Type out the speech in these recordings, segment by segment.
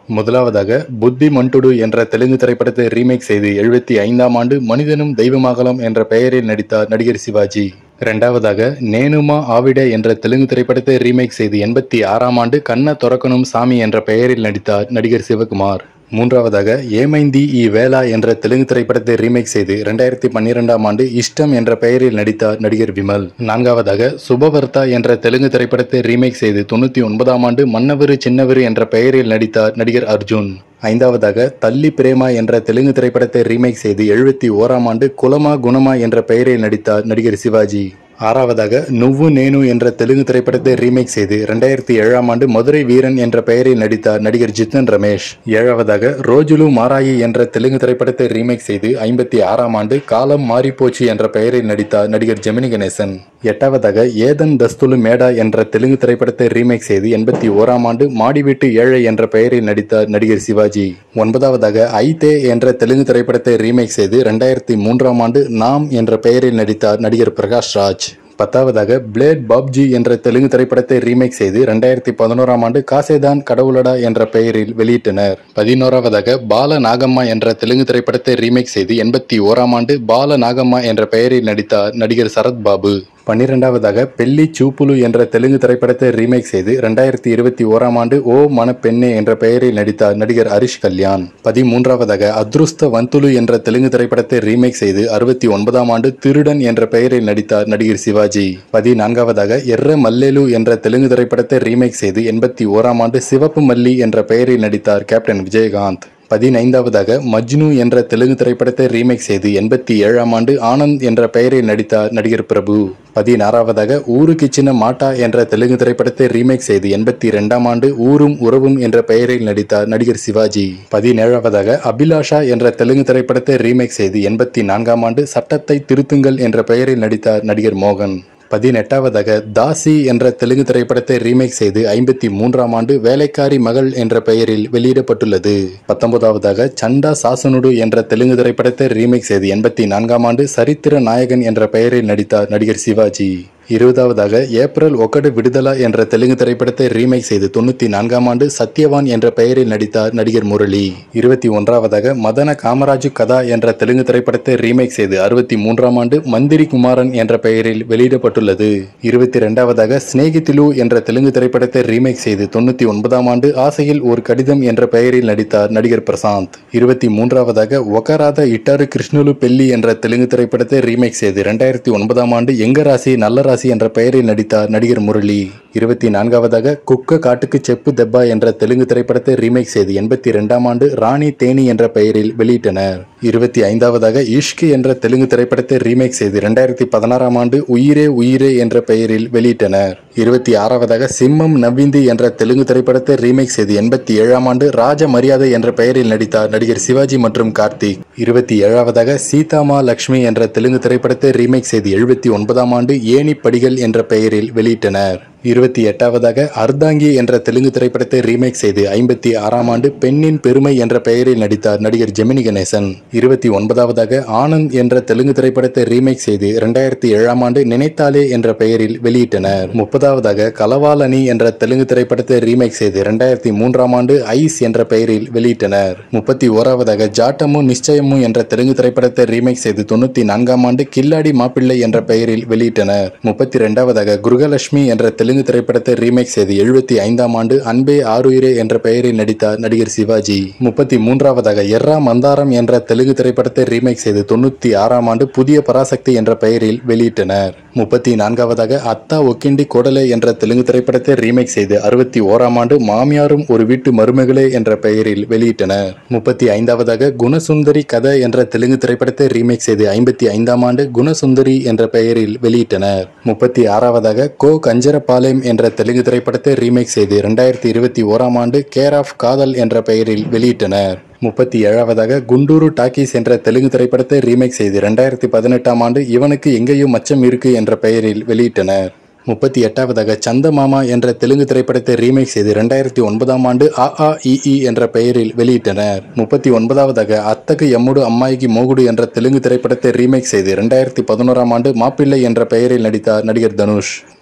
முதலாவதாக புத்தி மண்டுடு என்ற தெலுங்கு திரைப்படத்தை ரீமேக் செய்து எழுபத்தி ஐந்தாம் ஆண்டு மனிதனும் தெய்வமாகலாம் என்ற பெயரில் நடித்தார் நடிகர் சிவாஜி இரண்டாவதாக நேனுமா ஆவிட என்ற தெலுங்கு திரைப்படத்தை ரீமேக் செய்து எண்பத்தி ஆறாம் ஆண்டு கண்ண தொரக்கணும் சாமி என்ற பெயரில் நடித்தார் நடிகர் சிவகுமார் மூன்றாவதாக ஏமைந்தி இ வேலா என்ற தெலுங்கு திரைப்படத்தை ரீமேக் செய்து இரண்டாயிரத்தி பன்னிரெண்டாம் ஆண்டு இஷ்டம் என்ற பெயரில் நடித்தார் நடிகர் விமல் நான்காவதாக சுபவர்த்தா என்ற தெலுங்கு திரைப்படத்தை ரீமேக் செய்து தொண்ணூற்றி ஒன்பதாம் ஆண்டு மன்னவரு சின்னவரு என்ற பெயரில் நடித்தார் நடிகர் அர்ஜுன் ஐந்தாவதாக தள்ளி பிரேமா என்ற தெலுங்கு திரைப்படத்தை ரீமேக் செய்து எழுபத்தி ஓராம் ஆண்டு குலமா குணமா என்ற பெயரில் நடித்தார் நடிகர் சிவாஜி ஆறாவதாக நுவ்வு நேனு என்ற தெலுங்கு திரைப்படத்தை ரீமேக் செய்து ரெண்டாயிரத்தி ஏழாம் ஆண்டு மதுரை வீரன் என்ற பெயரில் நடித்தார் நடிகர் ஜித்தன் ரமேஷ் ஏழாவதாக ரோஜுலு மாராயி என்ற தெலுங்கு திரைப்படத்தை ரீமேக் செய்து ஐம்பத்தி ஆறாம் ஆண்டு காலம் மாறிப்போச்சு என்ற பெயரில் நடித்தார் நடிகர் ஜெமினி கணேசன் எட்டாவதாக ஏதன் தஸ்துலு மேடா என்ற தெலுங்கு திரைப்படத்தை ரீமேக் செய்து எண்பத்தி ஓராம் ஆண்டு மாடி வீட்டு ஏழை என்ற பெயரில் நடித்தார் நடிகர் சிவாஜி ஒன்பதாவதாக ஐதே என்ற தெலுங்கு திரைப்படத்தை ரீமேக் செய்து ரெண்டாயிரத்தி மூன்றாம் ஆண்டு நாம் என்ற பெயரில் நடித்தார் நடிகர் பிரகாஷ் ராஜ் பத்தாவதாக பிளேட் பாப்ஜி என்ற தெலுங்கு திரைப்படத்தை ரீமேக் செய்து ரெண்டாயிரத்தி பதினோராம் ஆண்டு காசேதான் கடவுளடா என்ற பெயரில் வெளியிட்டனர் பதினோராவதாக பால நாகம்மா என்ற தெலுங்கு திரைப்படத்தை ரீமேக் செய்து எண்பத்தி ஓராம் ஆண்டு பால நாகம்மா என்ற பெயரில் நடித்தார் நடிகர் சரத் பாபு பன்னிரெண்டாவதாக பெல்லி சூப்புலு என்ற தெலுங்கு திரைப்படத்தை ரீமேக் செய்து ரெண்டாயிரத்தி இருபத்தி ஓராம் ஆண்டு ஓ மனப்பெண்ணே என்ற பெயரில் நடித்தார் நடிகர் ஹரிஷ் கல்யாண் பதிமூன்றாவதாக அத்ருஸ்த வந்துலு என்ற தெலுங்கு திரைப்படத்தை ரீமேக் செய்து அறுபத்தி ஒன்பதாம் ஆண்டு திருடன் என்ற பெயரில் நடித்தார் நடிகர் சிவாஜி பதினான்காவதாக எர்ர மல்லேலு என்ற தெலுங்கு திரைப்படத்தை ரீமேக் செய்து எண்பத்தி ஓராம் ஆண்டு சிவப்பு மல்லி என்ற பெயரில் நடித்தார் கேப்டன் விஜயகாந்த் பதினைந்தாவதாக மஜ்னு என்ற தெலுங்கு திரைப்படத்தை ரீமேக் செய்து எண்பத்தி ஏழாம் ஆண்டு ஆனந்த் என்ற பெயரில் நடித்தார் நடிகர் பிரபு பதினாறாவதாக ஊருக்கு சின்ன மாட்டா என்ற தெலுங்கு திரைப்படத்தை ரீமேக் செய்து எண்பத்தி இரண்டாம் ஆண்டு ஊரும் உறவும் என்ற பெயரில் நடித்தார் நடிகர் சிவாஜி பதினேழாவதாக அபிலாஷா என்ற தெலுங்கு திரைப்படத்தை ரீமேக் செய்து எண்பத்தி நான்காம் ஆண்டு சட்டத்தை திருத்துங்கள் என்ற பெயரில் நடித்தார் நடிகர் மோகன் பதினெட்டாவதாக தாசி என்ற தெலுங்கு திரைப்படத்தை ரீமேக் செய்து ஐம்பத்தி மூன்றாம் ஆண்டு வேலைக்காரி மகள் என்ற பெயரில் வெளியிடப்பட்டுள்ளது பத்தொன்பதாவதாக சண்டா சாசனுடு என்ற தெலுங்கு திரைப்படத்தை ரீமேக் செய்து எண்பத்தி நான்காம் ஆண்டு சரித்திர நாயகன் என்ற பெயரில் நடித்தார் நடிகர் சிவாஜி இருபதாவதாக ஏப்ரல் ஒக்கடு விடுதலா என்ற தெலுங்கு திரைப்படத்தை ரீமேக் செய்து தொண்ணூத்தி நான்காம் ஆண்டு சத்யவான் என்ற பெயரில் நடித்தார் நடிகர் முரளி இருபத்தி ஒன்றாவதாக மதன காமராஜு கதா என்ற தெலுங்கு திரைப்படத்தை ரீமேக் செய்து அறுபத்தி மூன்றாம் ஆண்டு மந்திரி குமாரன் என்ற பெயரில் வெளியிடப்பட்டுள்ளது இருபத்தி ரெண்டாவதாக ஸ்நேகிதிலு என்ற தெலுங்கு திரைப்படத்தை ரீமேக் செய்து தொண்ணூத்தி ஒன்பதாம் ஆண்டு ஆசையில் ஒரு கடிதம் என்ற பெயரில் நடித்தார் நடிகர் பிரசாந்த் இருபத்தி மூன்றாவதாக ஒகராத இட்டாரு கிருஷ்ணுலு பெல்லி என்ற தெலுங்கு திரைப்படத்தை ரீமேக் செய்து ரெண்டாயிரத்தி ஒன்பதாம் ஆண்டு எங்க ராசி நல்ல ராசி என்ற பெயரில் நடித்தார் நடிகர் முரளி இருபத்தி நான்காவதாக குக்க காட்டுக்கு செப்பு தெப்பா என்ற தெலுங்கு திரைப்படத்தை ரீமேக் செய்து எண்பத்தி இரண்டாம் ஆண்டு ராணி தேனி என்ற பெயரில் வெளியிட்டனர் இருபத்தி ஐந்தாவதாக இஷ்கு என்ற தெலுங்கு திரைப்படத்தை ரீமேக் செய்து இரண்டாயிரத்தி பதினாறாம் ஆண்டு உயிரே உயிரே என்ற பெயரில் வெளியிட்டனர் இருபத்தி ஆறாவதாக சிம்மம் நவ்விந்தி என்ற தெலுங்கு திரைப்படத்தை ரீமேக் செய்து எண்பத்தி ஏழாம் ஆண்டு ராஜ மரியாதை என்ற பெயரில் நடித்தார் நடிகர் சிவாஜி மற்றும் கார்த்திக் இருபத்தி ஏழாவதாக சீதாமா லக்ஷ்மி என்ற தெலுங்கு திரைப்படத்தை ரீமேக் செய்து எழுபத்தி ஒன்பதாம் ஆண்டு ஏணி படிகள் என்ற பெயரில் வெளியிட்டனர் இருபத்தி எட்டாவதாக அர்தாங்கி என்ற தெலுங்கு திரைப்படத்தை ரீமேக் செய்து ஐம்பத்தி ஆறாம் ஆண்டு பெண்ணின் பெருமை என்ற பெயரில் நடித்தார் நடிகர் ஜெமினி கணேசன் இருபத்தி ஒன்பதாவதாக ஆனந்த் என்ற தெலுங்கு திரைப்படத்தை ரீமேக் செய்து இரண்டாயிரத்தி ஏழாம் ஆண்டு நினைத்தாலே என்ற பெயரில் வெளியிட்டனர் முப்பதாவதாக கலவாலனி என்ற தெலுங்கு திரைப்படத்தை ரீமேக் செய்து இரண்டாயிரத்தி மூன்றாம் ஆண்டு ஐஸ் என்ற பெயரில் வெளியிட்டனர் முப்பத்தி ஓராவதாக ஜாட்டமு நிச்சயமு என்ற தெலுங்கு திரைப்படத்தை ரீமேக் செய்து தொண்ணூத்தி நான்காம் ஆண்டு கில்லாடி மாப்பிள்ளை என்ற பெயரில் வெளியிட்டனர் முப்பத்தி இரண்டாவதாக குருகலட்சுமி என்ற தெலுங்கு தெலுங்கு திரைப்படத்தை ரீமேக் செய்து எழுபத்தி ஐந்தாம் ஆண்டு அன்பே ஆருயிரே என்ற பெயரில் நடித்தார் நடிகர் சிவாஜி முப்பத்தி மூன்றாவதாக எர்ரா மந்தாரம் என்ற தெலுங்கு திரைப்படத்தை ரீமேக் செய்து தொண்ணூத்தி ஆறாம் ஆண்டு புதிய பராசக்தி என்ற பெயரில் வெளியிட்டனர் முப்பத்தி நான்காவதாக அத்தா ஒக்கிண்டி கொடலே என்ற தெலுங்கு திரைப்படத்தை ரீமேக் செய்து அறுபத்தி ஓராம் ஆண்டு மாமியாரும் ஒரு வீட்டு மருமகளே என்ற பெயரில் வெளியிட்டனர் முப்பத்தி ஐந்தாவதாக குணசுந்தரி கதை என்ற தெலுங்கு திரைப்படத்தை ரீமேக் செய்து ஐம்பத்தி ஐந்தாம் ஆண்டு குணசுந்தரி என்ற பெயரில் வெளியிட்டனர் முப்பத்தி ஆறாவதாக கோ கஞ்சரபாளையம் என்ற தெலுங்கு திரைப்படத்தை ரீமேக் செய்து இரண்டாயிரத்தி இருபத்தி ஓராம் ஆண்டு கேர் ஆஃப் காதல் என்ற பெயரில் வெளியிட்டனர் முப்பத்தி ஏழாவதாக குண்டூரு டாக்கீஸ் என்ற தெலுங்கு திரைப்படத்தை ரீமேக் செய்து இரண்டாயிரத்தி பதினெட்டாம் ஆண்டு இவனுக்கு எங்கேயும் மச்சம் இருக்கு என்ற பெயரில் வெளியிட்டனர் முப்பத்தி எட்டாவதாக சந்தமாமா என்ற தெலுங்கு திரைப்படத்தை ரீமேக் செய்து இரண்டாயிரத்தி ஒன்பதாம் ஆண்டு ஆ ஆ இ இ என்ற பெயரில் வெளியிட்டனர் முப்பத்தி ஒன்பதாவதாக அத்தகு எம்முடு அம்மாய்க்கு மோகுடு என்ற தெலுங்கு திரைப்படத்தை ரீமேக் செய்து இரண்டாயிரத்தி பதினோராம் ஆண்டு மாப்பிள்ளை என்ற பெயரில் நடித்தார் நடிகர் தனுஷ்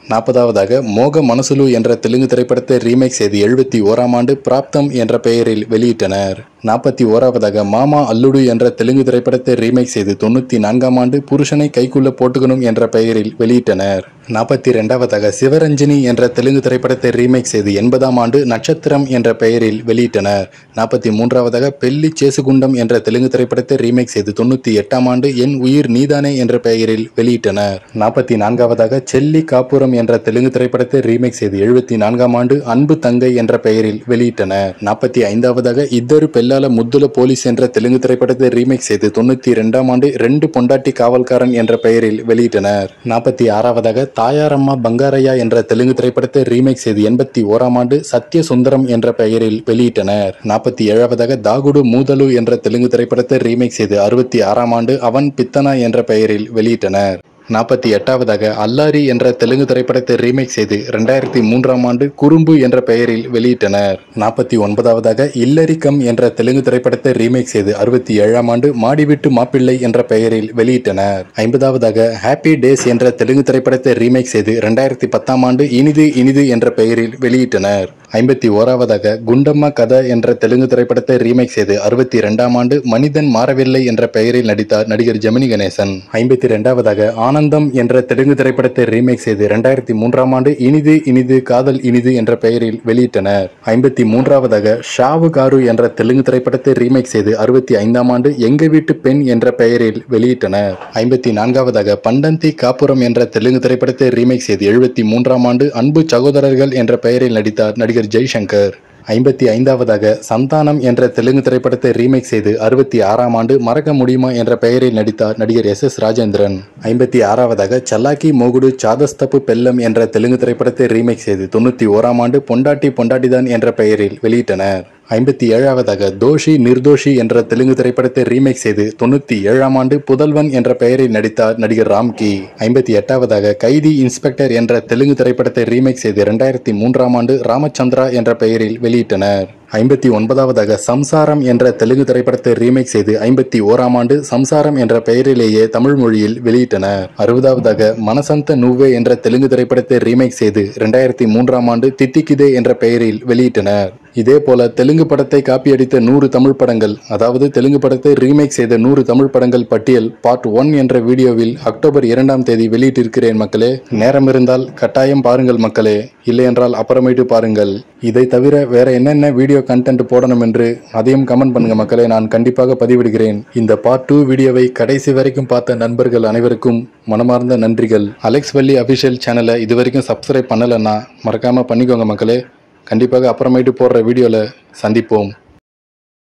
நாற்பதாவதாக மோக மனசுலு என்ற தெலுங்கு திரைப்படத்தை ரீமேக் செய்து எழுபத்தி ஓராம் ஆண்டு பிராப்தம் என்ற பெயரில் வெளியிட்டனர் நாற்பத்தி ஓராவதாக மாமா அல்லுடு என்ற தெலுங்கு திரைப்படத்தை ரீமேக் செய்து தொண்ணூற்றி நான்காம் ஆண்டு புருஷனை கைக்குள்ள போட்டுக்கணும் என்ற பெயரில் வெளியிட்டனர் நாற்பத்தி ரெண்டாவதாக சிவரஞ்சினி என்ற தெலுங்கு திரைப்படத்தை ரீமேக் செய்து எண்பதாம் ஆண்டு நட்சத்திரம் என்ற பெயரில் வெளியிட்டனர் நாற்பத்தி மூன்றாவதாக பெல்லி சேசுகுண்டம் என்ற தெலுங்கு திரைப்படத்தை ரீமேக் செய்து தொண்ணூற்றி எட்டாம் ஆண்டு என் உயிர் நீதானே என்ற பெயரில் வெளியிட்டனர் நாற்பத்தி நான்காவதாக செல்லி காப்புரம் என்ற தெலுங்கு திரைப்படத்தை ரீமேக் செய்து எழுபத்தி நான்காம் ஆண்டு அன்பு தங்கை என்ற பெயரில் வெளியிட்டனர் நாற்பத்தி ஐந்தாவதாக இத்தரு பெல்லால முத்துல போலீஸ் என்ற தெலுங்கு திரைப்படத்தை ரீமேக் செய்து தொண்ணூத்தி இரண்டாம் ஆண்டு ரெண்டு பொண்டாட்டி காவல்காரன் என்ற பெயரில் வெளியிட்டனர் நாற்பத்தி ஆறாவதாக தாயாரம்மா பங்காரையா என்ற தெலுங்கு திரைப்படத்தை ரீமேக் செய்து எண்பத்தி ஓராம் ஆண்டு சத்ய சுந்தரம் என்ற பெயரில் வெளியிட்டனர் நாற்பத்தி ஏழாவதாக தாகுடு மூதலு என்ற தெலுங்கு திரைப்படத்தை ரீமேக் செய்து அறுபத்தி ஆறாம் ஆண்டு அவன் பித்தனா என்ற பெயரில் வெளியிட்டனர் நாற்பத்தி எட்டாவதாக அல்லாரி என்ற தெலுங்கு திரைப்படத்தை ரீமேக் செய்து ரெண்டாயிரத்தி மூன்றாம் ஆண்டு குறும்பு என்ற பெயரில் வெளியிட்டனர் நாற்பத்தி ஒன்பதாவதாக இல்லரிக்கம் என்ற தெலுங்கு திரைப்படத்தை ரீமேக் செய்து அறுபத்தி ஏழாம் ஆண்டு மாடிவிட்டு மாப்பிள்ளை என்ற பெயரில் வெளியிட்டனர் ஐம்பதாவதாக ஹாப்பி டேஸ் என்ற தெலுங்கு திரைப்படத்தை ரீமேக் செய்து ரெண்டாயிரத்தி பத்தாம் ஆண்டு இனிது இனிது என்ற பெயரில் வெளியிட்டனர் ஐம்பத்தி ஓராவதாக குண்டம்மா கதை என்ற தெலுங்கு திரைப்படத்தை ரீமேக் செய்து அறுபத்தி இரண்டாம் ஆண்டு மனிதன் மாறவில்லை என்ற பெயரில் நடித்தார் நடிகர் ஜெமினி கணேசன் ஐம்பத்தி இரண்டாவதாக ஆனந்தம் என்ற தெலுங்கு திரைப்படத்தை ரீமேக் செய்து இரண்டாயிரத்தி மூன்றாம் ஆண்டு இனிது இனிது காதல் இனிது என்ற பெயரில் வெளியிட்டனர் ஐம்பத்தி மூன்றாவதாக ஷாவு காரு என்ற தெலுங்கு திரைப்படத்தை ரீமேக் செய்து அறுபத்தி ஐந்தாம் ஆண்டு எங்க வீட்டு பெண் என்ற பெயரில் வெளியிட்டனர் ஐம்பத்தி நான்காவதாக பண்டந்தி காப்புரம் என்ற தெலுங்கு திரைப்படத்தை ரீமேக் செய்து எழுபத்தி மூன்றாம் ஆண்டு அன்பு சகோதரர்கள் என்ற பெயரில் நடித்தார் நடிகர் ஜெய்சங்கர் ஐம்பத்தி ஐந்தாவதாக சந்தானம் என்ற தெலுங்கு திரைப்படத்தை ரீமேக் செய்து அறுபத்தி ஆறாம் ஆண்டு மறக்க முடியுமா என்ற பெயரில் நடித்தார் நடிகர் எஸ் எஸ் ராஜேந்திரன் ஐம்பத்தி ஆறாவதாக சல்லாக்கி மோகுடு சாதஸ்தப்பு பெல்லம் என்ற தெலுங்கு திரைப்படத்தை ரீமேக் செய்து தொண்ணூற்றி ஓராம் ஆண்டு பொண்டாட்டி பொண்டாட்டிதான் என்ற பெயரில் வெளியிட்டனர் ஐம்பத்தி ஏழாவதாக தோஷி நிர்தோஷி என்ற தெலுங்கு திரைப்படத்தை ரீமேக் செய்து தொண்ணூத்தி ஏழாம் ஆண்டு புதல்வன் என்ற பெயரில் நடித்தார் நடிகர் ராம்கி ஐம்பத்தி எட்டாவதாக கைதி இன்ஸ்பெக்டர் என்ற தெலுங்கு திரைப்படத்தை ரீமேக் செய்து இரண்டாயிரத்தி மூன்றாம் ஆண்டு ராமச்சந்திரா என்ற பெயரில் வெளியிட்டனர் ஐம்பத்தி ஒன்பதாவதாக சம்சாரம் என்ற தெலுங்கு திரைப்படத்தை ரீமேக் செய்து ஐம்பத்தி ஓராம் ஆண்டு சம்சாரம் என்ற பெயரிலேயே தமிழ் மொழியில் வெளியிட்டனர் அறுபதாவதாக மனசந்த நூவே என்ற தெலுங்கு திரைப்படத்தை ரீமேக் செய்து இரண்டாயிரத்தி மூன்றாம் ஆண்டு தித்திக்கிதே என்ற பெயரில் வெளியிட்டனர் இதே போல தெலுங்கு படத்தை காப்பியடித்த நூறு தமிழ் படங்கள் அதாவது தெலுங்கு படத்தை ரீமேக் செய்த நூறு தமிழ் படங்கள் பட்டியல் பார்ட் ஒன் என்ற வீடியோவில் அக்டோபர் இரண்டாம் தேதி வெளியிட்டிருக்கிறேன் மக்களே நேரம் இருந்தால் கட்டாயம் பாருங்கள் மக்களே இல்லையென்றால் அப்புறமேட்டு பாருங்கள் இதை தவிர வேற என்னென்ன வீடியோ கண்டென்ட் போடணும் என்று அதையும் கமெண்ட் பண்ணுங்க மக்களே நான் கண்டிப்பாக பதிவிடுகிறேன் இந்த பார்ட் டூ வீடியோவை கடைசி வரைக்கும் பார்த்த நண்பர்கள் அனைவருக்கும் மனமார்ந்த நன்றிகள் அலெக்ஸ் வள்ளி அபிஷியல் சேனலை இது வரைக்கும் சப்ஸ்கிரைப் பண்ணலைன்னா மறக்காம பண்ணிக்கோங்க மக்களே கண்டிப்பாக அப்புறமேட்டு போடுற வீடியோவில் சந்திப்போம்